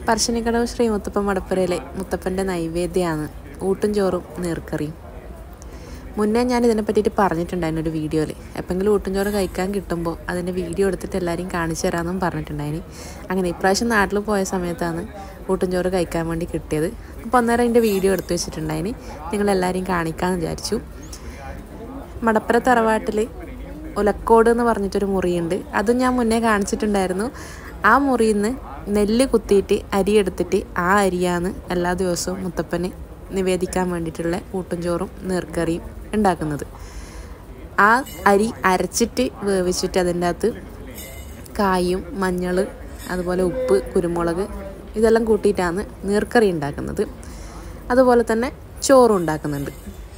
പറശ്ശിനിക്കടവ് ശ്രീ മുത്തപ്പൻ മടപ്പുരയിലെ മുത്തപ്പൻ്റെ നൈവേദ്യമാണ് ഊട്ടും ചോറും നീർക്കറിയും മുന്നേ ഞാൻ ഇതിനെ പറ്റിയിട്ട് പറഞ്ഞിട്ടുണ്ടായിരുന്നു ഒരു വീഡിയോയിൽ എപ്പോഴെങ്കിലും ഊട്ടും ചോറ് കഴിക്കാൻ കിട്ടുമ്പോൾ അതിൻ്റെ വീഡിയോ എടുത്തിട്ട് എല്ലാവരെയും കാണിച്ചു തരാമെന്നും പറഞ്ഞിട്ടുണ്ടായിന് അങ്ങനെ ഇപ്രാവശ്യം നാട്ടിൽ പോയ സമയത്താണ് ഊട്ടും ചോറ് കഴിക്കാൻ വേണ്ടി കിട്ടിയത് അപ്പോൾ അന്നേരം അതിൻ്റെ വീഡിയോ എടുത്തു വെച്ചിട്ടുണ്ടായിന് നിങ്ങളെല്ലാവരെയും കാണിക്കാമെന്ന് വിചാരിച്ചു മടപ്പുര തറവാട്ടിൽ ഉലക്കോട് എന്ന് പറഞ്ഞിട്ടൊരു മുറിയുണ്ട് അതും ഞാൻ മുന്നേ കാണിച്ചിട്ടുണ്ടായിരുന്നു ആ മുറിയിൽ നിന്ന് നെല്ല് കുത്തിയിട്ട് അരി എടുത്തിട്ട് ആ അരിയാണ് എല്ലാ ദിവസവും മുത്തപ്പന് നിവേദിക്കാൻ വേണ്ടിയിട്ടുള്ള ഊട്ടും ചോറും നീർക്കറിയും ഉണ്ടാക്കുന്നത് ആ അരി അരച്ചിട്ട് വേവിച്ചിട്ട് അതിൻ്റെ അകത്ത് കായും മഞ്ഞൾ അതുപോലെ ഉപ്പ് കുരുമുളക് ഇതെല്ലാം കൂട്ടിയിട്ടാണ് നീർക്കറി ഉണ്ടാക്കുന്നത് അതുപോലെ തന്നെ ചോറും ഉണ്ടാക്കുന്നുണ്ട്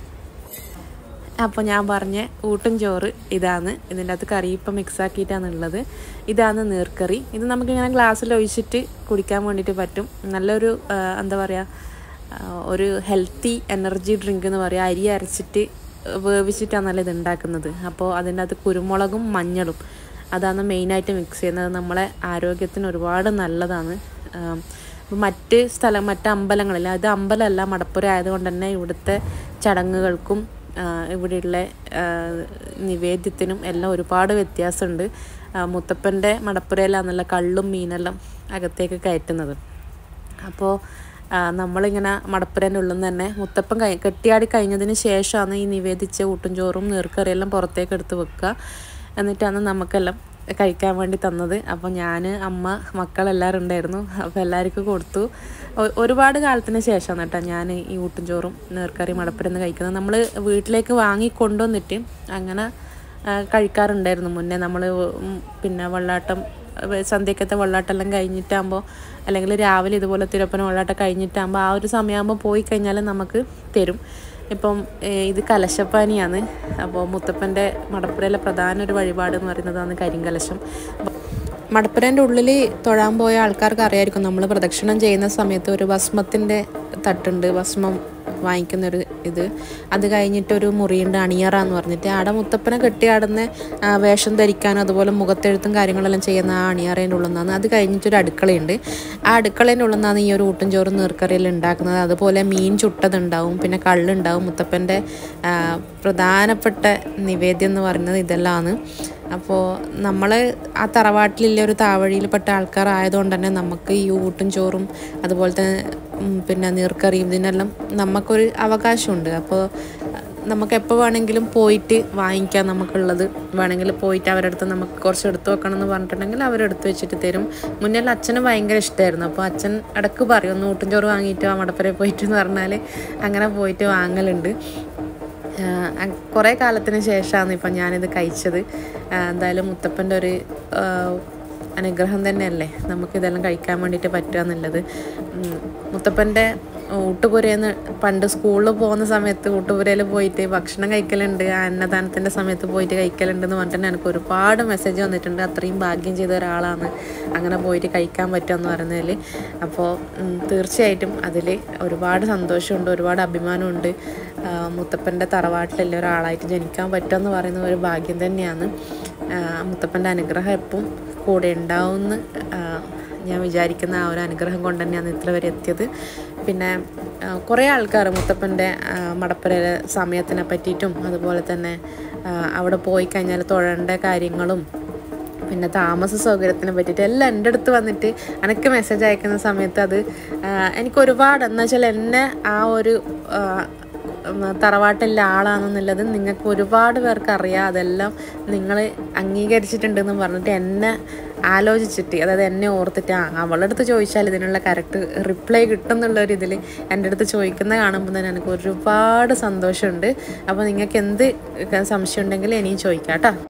അപ്പോൾ ഞാൻ പറഞ്ഞ ഊട്ടും ചോറ് ഇതാണ് ഇതിൻ്റെ അകത്ത് കറി ഇപ്പം മിക്സ് ആക്കിയിട്ടാണ് ഉള്ളത് ഇതാണ് നീർക്കറി ഇത് നമുക്കിങ്ങനെ ഗ്ലാസ്സിൽ ഒഴിച്ചിട്ട് കുടിക്കാൻ വേണ്ടിയിട്ട് പറ്റും നല്ലൊരു ആ, എന്താ പറയുക ആ, ഒരു ഹെൽത്തി എനർജി ഡ്രിങ്ക് എന്ന് പറയുക അരി അരച്ചിട്ട് വേവിച്ചിട്ടാണല്ലോ ഇത് ഉണ്ടാക്കുന്നത് അപ്പോൾ അതിൻ്റെ അകത്ത് കുരുമുളകും മഞ്ഞളും അതാണ് മെയിനായിട്ട് മിക്സ് ചെയ്യുന്നത് നമ്മളെ ആരോഗ്യത്തിന് ഒരുപാട് നല്ലതാണ് ആം, ഇപ്പം മറ്റ് സ്ഥലം മറ്റ് അമ്പലങ്ങളിൽ അത് അമ്പലമല്ല മടപ്പുര ആയതുകൊണ്ട് തന്നെ ഇവിടുത്തെ ചടങ്ങുകൾക്കും ആ, ഇവിടെയുള്ള ആ, നിവേദ്യത്തിനും എല്ലാം ഒരുപാട് വ്യത്യാസമുണ്ട് ആ, മുത്തപ്പൻ്റെ മടപ്പുരയിലാണല്ലോ കള്ളും മീനെല്ലാം അകത്തേക്ക് കയറ്റുന്നത് അപ്പോൾ ആ, നമ്മളിങ്ങനെ മടപ്പുരൻ്റെ ഉള്ളിൽ നിന്ന് തന്നെ മുത്തപ്പൻ കൈ കെട്ടിയാടി കഴിഞ്ഞതിന് ശേഷമാണ് ഈ നിവേദിച്ച ഊട്ടും ചോറും നീർക്കറിയെല്ലാം പുറത്തേക്ക് എടുത്ത് വെക്കുക എന്നിട്ടാണ് നമുക്കെല്ലാം കഴിക്കാൻ വേണ്ടി തന്നത് അപ്പോൾ ഞാൻ അമ്മ മക്കളെല്ലാവരും ഉണ്ടായിരുന്നു അപ്പോൾ എല്ലാവർക്കും കൊടുത്തു ഒ- ഒരുപാട് കാലത്തിന് ശേഷമാണ് കേട്ടോ ഞാൻ ഈ ഊട്ടും ചോറും നീർക്കറി മടപ്പുരന്ന് കഴിക്കുന്നത് നമ്മൾ വീട്ടിലേക്ക് വാങ്ങി കൊണ്ടുവന്നിട്ട് അങ്ങനെ ആ, കഴിക്കാറുണ്ടായിരുന്നു മുന്നേ നമ്മൾ പിന്നെ വെള്ളാട്ടം വെ- സന്ധ്യക്കത്തെ വെള്ളാട്ടെല്ലാം കഴിഞ്ഞിട്ടാകുമ്പോൾ അല്ലെങ്കിൽ രാവിലെ ഇതുപോലെ തിരുപ്പന വെള്ളാട്ടം കഴിഞ്ഞിട്ടാകുമ്പോൾ ആ ഒരു സമയമാകുമ്പോൾ പോയി കഴിഞ്ഞാൽ നമുക്ക് തരും ഇപ്പം ഏ, ഇത് കലശപ്പാനിയാണ് അപ്പോൾ മുത്തപ്പൻ്റെ മടപ്പുരയിലെ പ്രധാന ഒരു വഴിപാട് എന്ന് പറയുന്നതാണ് കരിങ്കലശം മടപ്പുരൻ്റെ ഉള്ളിൽ തൊഴാൻ പോയ ആൾക്കാർക്ക് അറിയായിരിക്കും നമ്മൾ പ്രദക്ഷിണം ചെയ്യുന്ന സമയത്ത് ഒരു ഭസ്മത്തിൻ്റെ തട്ടുണ്ട് ഭസ്മം വാങ്ങിക്കുന്ന ഒരു ഇത് അത് കഴിഞ്ഞിട്ട് ഒരു മുറിയുണ്ട് അണിയറ എന്ന് പറഞ്ഞിട്ട് ആടെ മുത്തപ്പനെ കെട്ടിയാടുന്ന ആ, വേഷം ധരിക്കാനും അതുപോലെ മുഖത്തെഴുത്തും കാര്യങ്ങളെല്ലാം ചെയ്യുന്ന ആ അണിയറേൻ്റെ ഉള്ളിൽ നിന്നാണ് അത് കഴിഞ്ഞിട്ടൊരു അടുക്കളയുണ്ട് ആ അടുക്കളേൻ്റെ ഉള്ളിൽ നിന്നാണ് ഈ ഒരു ഊട്ടും ചോറും നീർക്കറിയെല്ലാം ഉണ്ടാക്കുന്നത് അതുപോലെ മീൻ ചുട്ടതുണ്ടാവും പിന്നെ കള്ളുണ്ടാവും മുത്തപ്പൻ്റെ ആ, പ്രധാനപ്പെട്ട നിവേദ്യം എന്ന് പറയുന്നത് ഇതെല്ലാമാണ് അപ്പോൾ നമ്മൾ ആ തറവാട്ടിലുള്ള ഒരു താവഴിയിൽപ്പെട്ട ആൾക്കാരായതുകൊണ്ട് തന്നെ നമുക്ക് ഈ ഊട്ടും ചോറും അതുപോലെ തന്നെ ഉം, പിന്നെ നീർക്കറിയും ഇതിനെല്ലാം നമുക്കൊരു അവകാശമുണ്ട് അപ്പോൾ നമുക്ക് എപ്പോൾ വേണമെങ്കിലും പോയിട്ട് വാങ്ങിക്കാം നമുക്കുള്ളത് വേണമെങ്കിൽ പോയിട്ട് അവരുടെ അടുത്ത് നമുക്ക് കുറച്ച് എടുത്തു വെക്കണം എന്ന് പറഞ്ഞിട്ടുണ്ടെങ്കിൽ അവരെടുത്ത് വെച്ചിട്ട് തരും മുന്നേ അച്ഛന് ഭയങ്കര ഇഷ്ടമായിരുന്നു അപ്പോൾ അച്ഛൻ ഇടക്ക് പറയും ഒന്ന് ഊട്ടും ചോറ് വാങ്ങിയിട്ട് ആ മടപ്പുരയിൽ പോയിട്ട് എന്ന് പറഞ്ഞാൽ അങ്ങനെ പോയിട്ട് വാങ്ങലുണ്ട് കുറേ കാലത്തിന് ശേഷമാണ് ഇപ്പം ഞാനിത് കഴിച്ചത് ആ, എന്തായാലും മുത്തപ്പൻ്റെ ഒരു ആ, അനുഗ്രഹം തന്നെയല്ലേ നമുക്കിതെല്ലാം കഴിക്കാൻ വേണ്ടിയിട്ട് പറ്റുക എന്നുള്ളത് ഉം, മുത്തപ്പൻ്റെ ഊട്ടുപുരയെന്ന് പണ്ട് സ്കൂളിൽ പോകുന്ന സമയത്ത് ഊട്ടുപുരയിൽ പോയിട്ട് ഭക്ഷണം കഴിക്കലുണ്ട് ആ അന്നദാനത്തിൻ്റെ സമയത്ത് പോയിട്ട് കഴിക്കലുണ്ട് എന്ന് പറഞ്ഞിട്ട് എനിക്ക് ഒരുപാട് മെസ്സേജ് വന്നിട്ടുണ്ട് അത്രയും ഭാഗ്യം ചെയ്ത ഒരാളാണ് അങ്ങനെ പോയിട്ട് കഴിക്കാൻ പറ്റുമെന്ന് പറയുന്നതിൽ അപ്പോൾ ഉം, തീർച്ചയായിട്ടും അതിൽ ഒരുപാട് സന്തോഷമുണ്ട് ഒരുപാട് അഭിമാനമുണ്ട് ആ, മുത്തപ്പൻ്റെ തറവാട്ടിലുള്ള ഒരാളായിട്ട് ജനിക്കാൻ പറ്റുമെന്ന് പറയുന്ന ഒരു ഭാഗ്യം തന്നെയാണ് ആ, മുത്തപ്പൻ്റെ അനുഗ്രഹം എപ്പം കൂടെ ഉണ്ടാവുമെന്ന് ആ, ഞാൻ വിചാരിക്കുന്ന ആ ഒരു അനുഗ്രഹം കൊണ്ട് തന്നെയാണ് ഇത്ര വരെ എത്തിയത് പിന്നെ ആ, കുറേ ആൾക്കാർ മുത്തപ്പൻ്റെ ആ, മടപ്പുരയിലെ സമയത്തിനെ പറ്റിയിട്ടും അതുപോലെ തന്നെ ആ, അവിടെ പോയി കഴിഞ്ഞാൽ തൊഴേണ്ട കാര്യങ്ങളും പിന്നെ താമസ സൗകര്യത്തിനെ പറ്റിയിട്ട് എല്ലാം എൻ്റെ അടുത്ത് വന്നിട്ട് എനിക്ക് മെസ്സേജ് അയക്കുന്ന സമയത്ത് അത് ആ, എനിക്ക് ഒരുപാട് എന്ന് വെച്ചാൽ എന്നെ ആ ഒരു ആ, ഉം, തറവാട്ടിലെ ആളാണെന്നുള്ളത് നിങ്ങൾക്ക് ഒരുപാട് പേർക്ക് അറിയാം അതെല്ലാം നിങ്ങൾ അംഗീകരിച്ചിട്ടുണ്ടെന്ന് പറഞ്ഞിട്ട് എന്നെ ആലോചിച്ചിട്ട് അതായത് എന്നെ ഓർത്തിട്ട് ആ അവളുടെ അടുത്ത് ചോദിച്ചാൽ ഇതിനുള്ള കറക്റ്റ് റിപ്ലൈ കിട്ടും എന്നുള്ളൊരു ഇതിൽ എൻ്റെ അടുത്ത് ചോദിക്കുന്ന കാണുമ്പോൾ തന്നെ എനിക്ക് ഒരുപാട് സന്തോഷമുണ്ട് അപ്പോൾ നിങ്ങൾക്ക് എന്ത് സംശയം ഉണ്ടെങ്കിൽ ഇനിയും ചോദിക്കാം കേട്ടോ